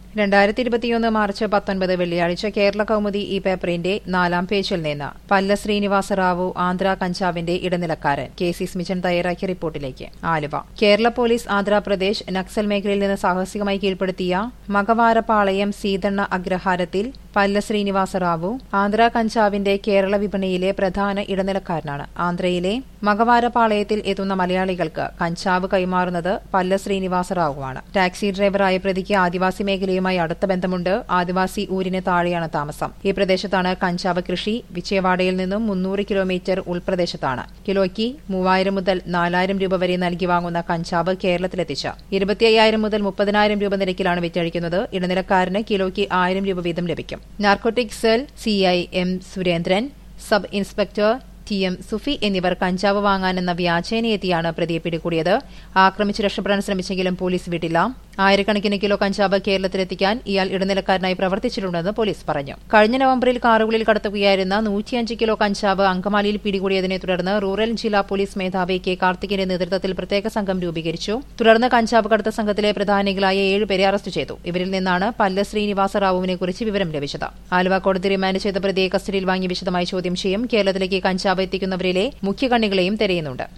രണ്ടായിരത്തി ഇരുപത്തിയൊന്ന് മാർച്ച് പത്തൊൻപത് വെള്ളിയാഴ്ച കേരള കൗമുദി ഈ പേപ്പറിന്റെ നാലാം പേജിൽ നിന്ന് പല്ല ശ്രീനിവാസ റാവു ആന്ധ്ര കഞ്ചാവിന്റെ ഇടനിലക്കാരൻ കെ സി സ്മിച്ചൻ തയ്യാറാക്കിയ റിപ്പോർട്ടിലേക്ക് ആലുവ കേരള പോലീസ് ആന്ധ്രാപ്രദേശ് നക്സൽ മേഖലയിൽ നിന്ന് സാഹസികമായി കീഴ്പ്പെടുത്തിയ മകവാരപാളയം സീതണ്ണ അഗ്രഹാരത്തിൽ പല്ല ശ്രീനിവാസ റാവു ആന്ധ്ര കഞ്ചാവിന്റെ കേരള വിപണിയിലെ പ്രധാന ഇടനിലക്കാരനാണ് ആന്ധ്രയിലെ മകവാരപാളയത്തിൽ എത്തുന്ന മലയാളികൾക്ക് കഞ്ചാവ് കൈമാറുന്നത് പല്ല ശ്രീനിവാസ റാവുവാണ് ടാക്സി ഡ്രൈവറായ പ്രതിക്ക് ആദിവാസി മേഖലയുമായി അടുത്ത ബന്ധമുണ്ട് ആദിവാസി ഊരിന് താഴെയാണ് താമസം ഈ പ്രദേശത്താണ് കഞ്ചാവ് കൃഷി വിജയവാഡയിൽ നിന്നും മുന്നൂറ് കിലോമീറ്റർ ഉൾപ്രദേശത്താണ് കിലോയ്ക്ക് മൂവായിരം മുതൽ നാലായിരം രൂപ വരെ നൽകി വാങ്ങുന്ന കഞ്ചാവ് കേരളത്തിലെത്തിച്ച ഇരുപത്തി അയ്യായിരം മുതൽ മുപ്പതിനായിരം രൂപ നിരക്കിലാണ് വിറ്റഴിക്കുന്നത് ഇടനിലക്കാരന് കിലോയ്ക്ക് ആയിരം രൂപ വീതം ലഭിക്കും narcotic cell CI M Surendran sub inspector T M Sufi എന്നിവർ കഞ്ചാവ് വാങ്ങാനെന്ന വ്യാജേനയെത്തിയാണ് പ്രതിയെ പിടികൂടിയത് ആക്രമിച്ച് രക്ഷപ്പെടാൻ ശ്രമിച്ചെങ്കിലും പോലീസ് വിട്ടില്ല ആയിരക്കണക്കിന് കിലോ കഞ്ചാവ് കേരളത്തിലെത്തിക്കാൻ ഇയാൾ ഇടനിലക്കാരനായി പ്രവർത്തിച്ചിട്ടുണ്ടെന്ന് പോലീസ് പറഞ്ഞു കഴിഞ്ഞ നവംബറിൽ കാറുകളിൽ കടത്തുകയായിരുന്ന നൂറ്റിയഞ്ച് കിലോ കഞ്ചാവ് അങ്കമാലിയിൽ പിടികൂടിയതിനെ തുടർന്ന് റൂറൽ ജില്ലാ പോലീസ് മേധാവി കെ കാർത്തികിന്റെ നേതൃത്വത്തിൽ പ്രത്യേക സംഘം രൂപീകരിച്ചു തുടർന്ന് കഞ്ചാവ് കടത്ത സംഘത്തിലെ പ്രധാനികളായ ഏഴുപേരെ അറസ്റ്റ് ചെയ്തു ഇവരിൽ നിന്നാണ് പല്ല ശ്രീനിവാസ റാവുവിനെ കുറിച്ച് വിവരം ലഭിച്ചത് ആലുവ കോടതി റിമാൻഡ് ചെയ്ത പ്രതിയെ കസ്റ്റഡിയിൽ വാങ്ങി വിശദമായി ചോദ്യം ചെയ്യും കേരളത്തിലേക്ക് കഞ്ചാവ് എത്തിക്കുന്നവരിലെ മുഖ്യ കണ്ണികളെയും തെരയുന്നുണ്ട്